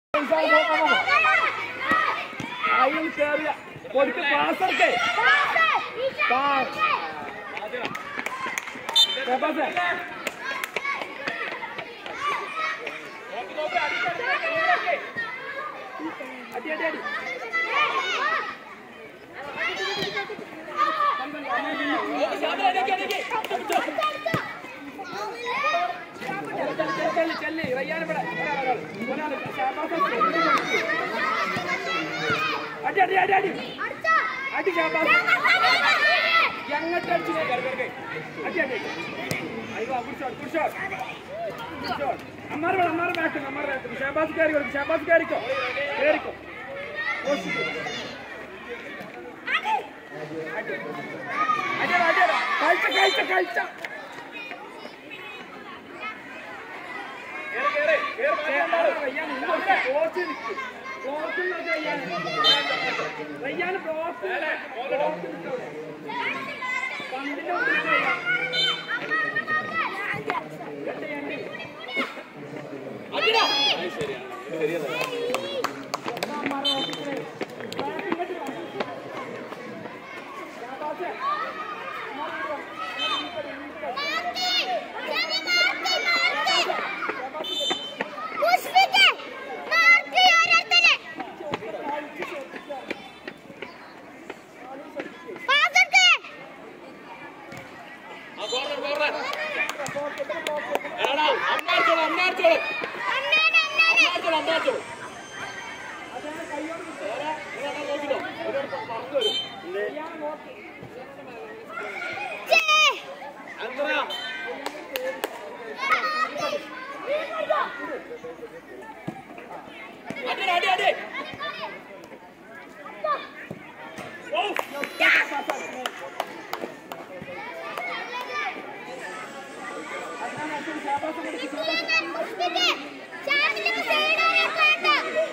അതിൽ കേറിയ കൊടുക്ക് പാസ് എടുക്കേ പാസ് അടി അടി അടി ചെല്ലി ചെല്ലി റയ്യാൻ ഇവിടെ ഒരാൾ അടി അടി അടി അടി അടി ഷാബാസ് എങ്ങോട്ട് അടിച്ചു അടി അടി അയ്യോ കുടിച്ചോ കുടിച്ചോ കുടിച്ചോ അമ്മാർ വേണം അമ്മാർ ബാക്ക് അമ്മാർ ബാക്ക് ഷാബാസ് കയറി കൊടുക്കും ഷാബാസ് കയറിക്കോ കയറിക്കോ പോസ്റ്റ് അടി അടി അടി കഴിച്ച കഴിച്ച കഴിച്ച പുഷ്പിക്ക് മാർക്ക് ഓരോരുത്തരെ പാസ്സെടുക്ക് അണ്ണാനെ അണ്ണാനെ ചേ പുഷ്പിക്ക് ചാമ്പിന്റെ സൈഡ് ഓരോരുത്തരുണ്ട്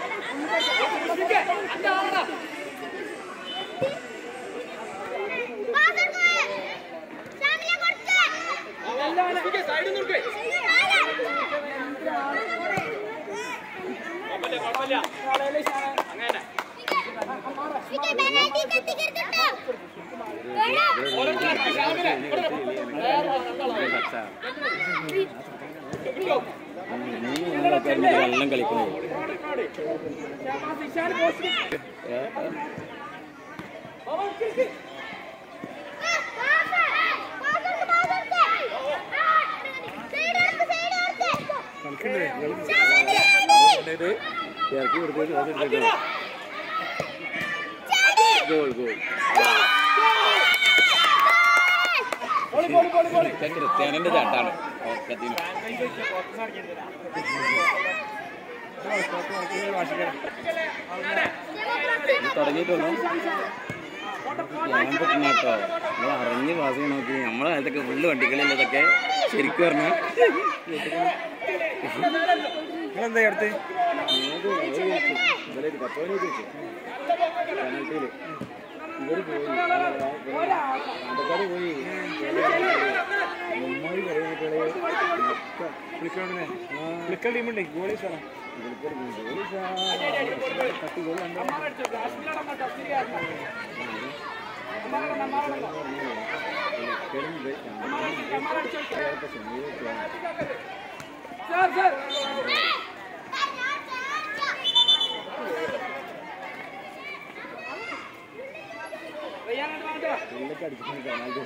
പാസ്സെടുക്ക് ചാമ്പിലെ കൊടുക്ക് പുഷ്പിക്ക് പെനാൽറ്റി കത്തിക്കരുത് വെള്ളം കളിക്കുന്നത് ഇറക്കി കൊടുത്തു ഗോൾ ഗോൾ ക്രിസ്ത്യാനന്റെ ചാട്ടാണ് ഓക്കത്തിന് തുടങ്ങിയിട്ടുള്ളൂ ഞാൻ പറ്റുന്ന കേട്ടോ നമ്മൾ അറിഞ്ഞ് പാസ് ചെയ്യണം നോക്കി നമ്മളെ കാലത്തൊക്കെ ഫുള്ള് വണ്ടികളിൽ ഇതൊക്കെ ശരിക്കും പറഞ്ഞാൽ നിങ്ങളെന്താ അടുത്ത് ഇവര് പോയി ആൾക്കാര് പോയി മുമ്മായി പറയുന്ന വിളിക്കൽ ടീമുണ്ട് ഗോളി സ്ഥലം കത്തി ഗോൾ കണ്ടോ സാർ സാർ റയ്യാൻ വാങ്ങട്ടെ ഉള്ളിലേക്ക് അടിച്ചിട്ട് പെനാൽറ്റി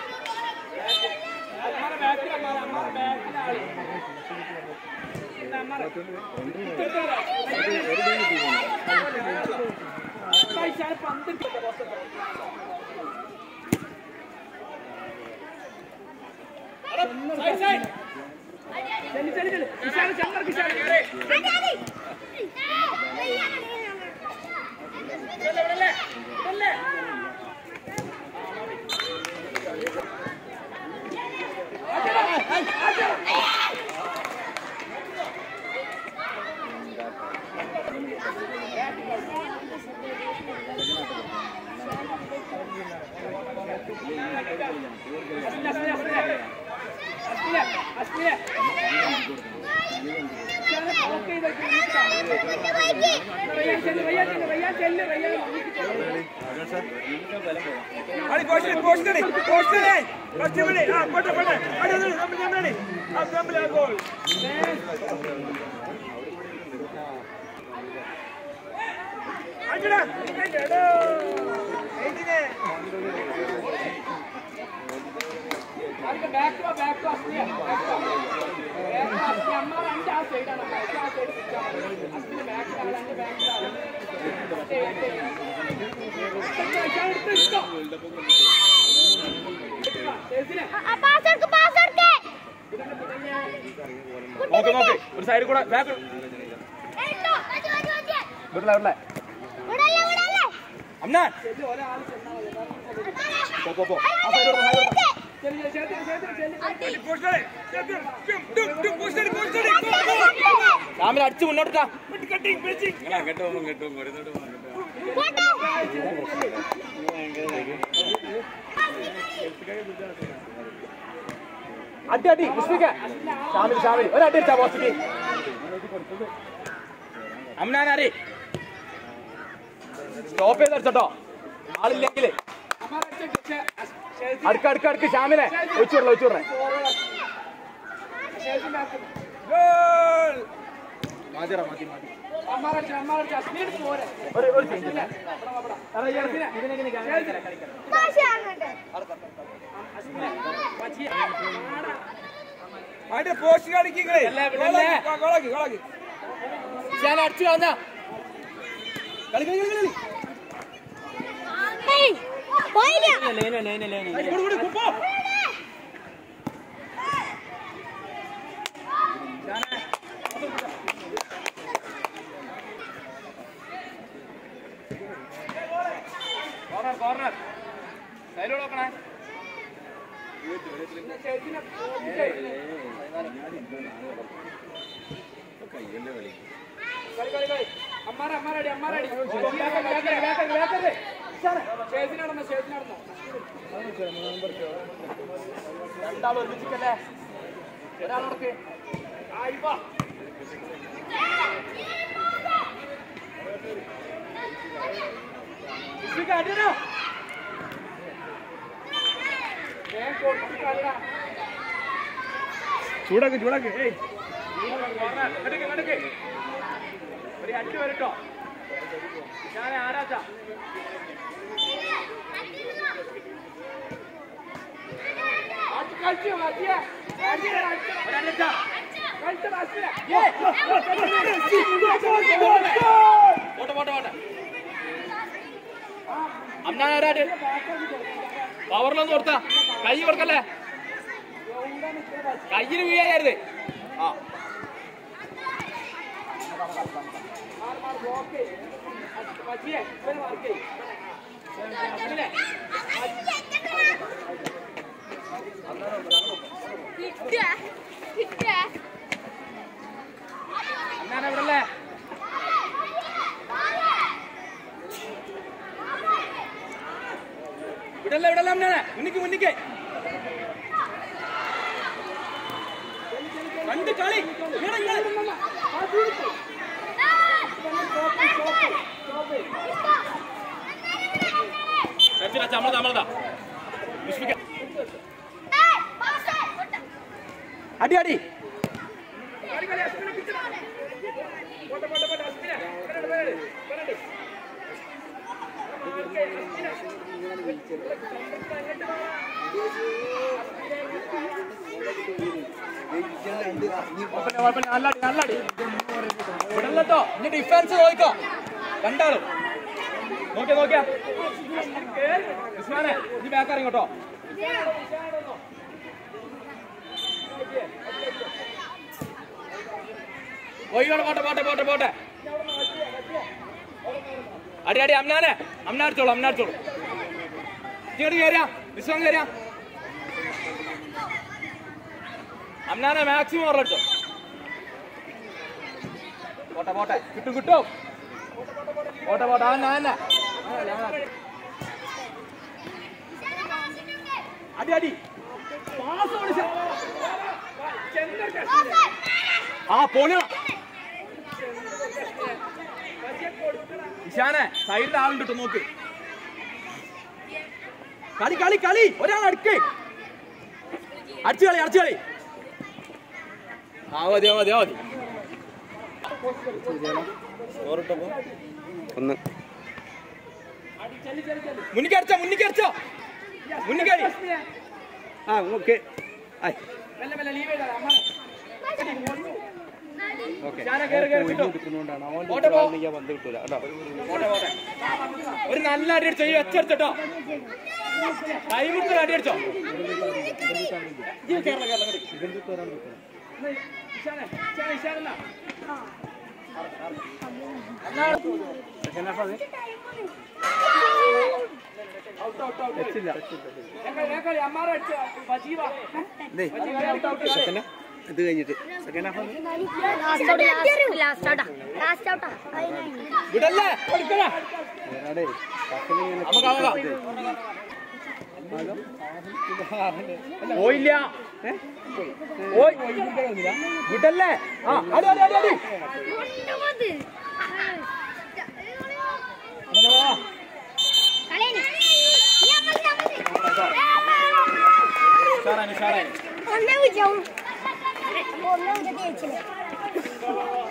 അമ്മാരെ ബാക്കിൽ അമ്മാരെ അമ്മാരെ ബാക്കിൽ ആള് അമ്മാരെ കഴിച്ചാൽ പന്ത് ചെല്ലി ചെല്ലി ചെല്ലി വിശാല ചന്ദ്ര വിശാല അശ്മിനെ അശ്മിനെ ഓക്കെ ചെയ്ത് വെക്ക്. അങ്ങോട്ട് പോയിക്ക്. റയ്യാൻ ചെല്ല്, റയ്യാൻ ചെല്ല്, റയ്യാൻ ചെല്ല്, റയ്യാൻ മുന്നിക്ക് ചെല്ല്. Ali, poste, poste, poste. Poste, vale. Ah, poste, poste. Ali, ali, ali, ali, ali. Ah, gamble, ah, goal. അടിടാ എടോ എയ്തിനെ ആർക്ക് back വാ, back വാ, അസ്മിയ, back വാ. Back വാ, അസ്മിയ, അമ്മ രണ്ട് ആ side ആണ്, അമ്മ. ആ side പിടിച്ചാ മതി. അസ്മിയ back ലാണ്, രണ്ട് back ലാണ്. ഇട്ടേ, ഇട്ടേ. ഇട്ടേ, ഞാൻ എടുത്ത് ഇട്ടോ. ഇട്ടോ, ചേച്ചിനെ. ആ പാസ് എടുക്ക് പാസ് എടുക്ക് നോക്ക് നോക്ക് ഒരു സൈഡിൽ കൂടെ ബാക്ക് എടുത്തോ മതി മതി മതി വിടല വിടല വിടല്ലേ വിടല്ലേ അമ്നാൻ ചെല്ല്, ഒരാള് ചെന്നാ മതി. പോ പോ പോ ആ സൈഡ് എടുക്ക് ചെല്ല്, ചേച്ചിനെ, ചേച്ചിനെ, ചെല്ല്. പോസ്റ്റ് പോസ്റ്റ് പോസ്റ്റ് രാമിൽ അടിച്ച് മുന്നോട്ടാ കട്ടിങ് പിടിച്ച് അങ്ങോട്ട് പോകുമ്പോൾ ഇങ്ങോട്ട് പോകും ഒരുത്തോട്ട് പോകും പോട്ടെ അടി അടി മുസ്ലിക്ക ഷാമിൽ ഷാമിൽ ഒരു അടി അടിച്ചാ പോസ്റ്റിക്ക് അമ്നാനാരി സ്റ്റോപ്പ് ചെയ്ത് അടിച്ചോ ആളില്ലെങ്കിൽ അമ്മ അടിച്ച ചേ- ചേച്ചി അടുക്ക അടുക്ക അടുക്ക് ഷാമിനെ ഒഴിച്ചുവിടല ഒഴിച്ചുവിടണേ ചേച്ചി back. മാതിറ മതി മതി അമ്മ അടിച്ച, അമ്മ അടിച്ച, speed പോരെ. ഒരു ഒരു ചേഞ്ച് ഇല്ല അതാ, ചേച്ചിനെ. ചേച്ചി. പാസ് അങ്ങോട്ട് മച്ചി. അടി പോസ്റ്റ് കളിക്കിങ്ങളെ വിടല്ലേ, വിടല്ലേ. ഗോളാക്കി ഗോളാക്കി ഞാൻ അടിച്ചു കളഞ്ഞ കളി കളി കളി കളി ഏയ് പോയില്ല കൊടു കൊടു കുപ്പോ കോർണർ കോർണർ സൈഡിലൂടെ നോക്കണേ ചേച്ചിനെ കയ്യല്ലേ കളി കളി കളി കളി അമ്മാര അമ്മാരടി അമ്മാരടി ചേച്ചി നടന്നോ ചേച്ചി നടന്നോ രണ്ടാൾ ഒരുമിച്ചിട്ടല്ലേ ഒരാളോടക്ക് ആയി വാ ഇഷ്ടിക അടിയണോ വേഗം കൊടുത്തിട്ട് കളിടാ ചൂടാക്ക് ചൂടാക്ക് ഏയ് ഇങ്ങോട്ടേക്ക്, ഇങ്ങോട്ടേക്ക്. ഒരു അടി വരട്ടോ ഞാൻ ആരാച്ചാ അടി കളിച്ചു മതിയ ഒരടിച്ചാ കളിച്ച മത്സര പോട്ടെ പോട്ടെ പോട്ടെ അന്നാരാട് പവറിലൊന്നും കൊടുത്താ കൈ കൊടുക്കല്ലേ കയ്യിൽ വീഴായിരുന്നു ആ കിട്ടുക കിട്ടുക അന്നാണ് ഇവിടെ വിടല്ല വിടല്ല അമ്നാനെ മുന്നിക്ക് മുന്നിക്ക് രണ്ട് കളി ഇങ്ങട് ഇങ്ങട്. രണ്ടില ചമ്മള ചമ്മളതാ അടി അടി കുഴപ്പമില്ല, കുഴപ്പമില്ല. നല്ല അടി നല്ല അടി വിടല്ലോ ഇനി ഡിഫൻസ് നോക്കോ രണ്ടാളും നോക്കിയാ നോക്കിയാ ഉസ്മാനെ നീ ബാക്ക് ഇറങ്ങോട്ടോ പോയിക്കോട്ടെ പോട്ടെ പോട്ടെ പോട്ടെ പോട്ടെ അടി അടി അമ്നാനെ അമ്നാടിച്ചോളൂ അമ്നാടിച്ചോളൂ ഇങ്ങോട്ട് കയറിയാ വിശ്വം കയറിയാ അമ്നാനെ മാക്സിമം ഉറട്ടോ പോട്ടെ പോട്ടെ കിട്ടും കിട്ടും പോട്ടെ പോട്ടെ അന്ന അന്ന അടി അടി പാസ് ആ പോണ ഇഷാനെ സൈഡിൽ ആളുണ്ട് ട്ടോ നോക്ക് കളി കളി കളി ഒരാൾ അടുക്ക് അടിച്ചു കളി അടിച്ചു കളി ആ മതി ആ മതി ആ മതി ഒന്ന് മുന്നിക്ക് അടിച്ചോ മുന്നിക്ക് അടിച്ചോ മുന്നിക്ക് അടി ആ ഓക്കെ മെല്ലെ മെല്ലെ ലീവ് ചെയ്താൽ അമ്മ ഇഷാനെ കേറി കേറി കിട്ടോ ഓട്ടെ പോ. വന്ന് കിട്ടൂല കേട്ടോ പോട്ടെ, പോട്ടെ. ഒരു നല്ല അടി അടിച്ചോ ഈ വെച്ചെടുത്തോ ടൈം എടുത്തൊരു അടി അടിച്ചോ ഈ കേരള കേരള ഇഷാനെ ഇഷാനെ ഇഷാനെന്നാ ഔട്ട് ഔട്ട് ഔട്ട് വെച്ചില്ല കളി അമ്മാറ അടിച്ച ബജീവ ഇത് കഴിഞ്ഞിട്ട് സെക്കൻഡ് ഹാഫ് ലാസ്റ്റ് ഔട്ടാ ലാസ്റ്റ് ഔട്ടാ വിടല്ലേ എടുക്കണ നമുക്ക് ആവാം. പോയില്ല പോയി വിടല്ലേ ആ അടി അടി അടി അടി ഉഷാറായി ഉഷാറായി ഒന്നേ വിജയം ഒന്നേ വിജയം ജയിച്ചില്ലേ